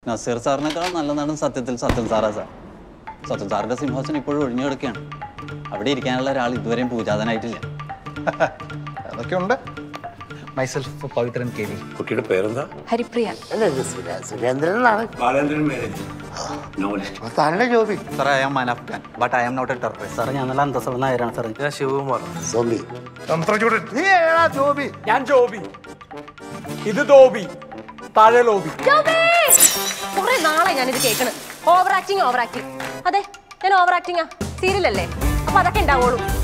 നസീർ സാറിനേക്കാൾ നല്ല നടൻ സത്യത്തിൽ സത്യൻ സാറാ സാർ സത്യൻ സാറിന്റെ സിംഹാസനം ഇപ്പോഴും ഒഴിഞ്ഞു കിടക്കുകയാണ് അവിടെ ഇരിക്കാനുള്ള ഒരാൾ ഇതുവരെയും പൂജാതനായിട്ടില്ല അതൊക്കെ ഉണ്ട് മൈസെൽഫ് പവിത്രൻ കെ വി കുട്ടിയുടെ പേരെന്താ ഹരിപ്രിയ അല്ല ഇത് സുരേ- സുരേന്ദ്രൻ എന്നാണ് ബാലേന്ദ്രൻ മേനേജ് നോവലിസ്റ്റ് അപ്പൊ താങ്കളുടെ Joby sir I am man of Khan but I am not a terrorist സാറേ ഞാൻ നല്ല അന്തസ്സുള്ള നായരാണ് സാറേ ഞാൻ ശിവകുമാർ സോംബി നീ ഏടാ ജോബി ഞാൻ ജോബി ഇത് ദോബി താഴെ ലോബി കുറെ നാളെ ഞാനിത് കേൾക്കണ് ഓവർ ആക്ടിങ് ഓവർ ആക്ടിങ് അതെ ഞാൻ ഓവർ ആക്ടിങ്ങാ സീരിയലല്ലേ അപ്പൊ അതൊക്കെ ഉണ്ടാവുള്ളൂ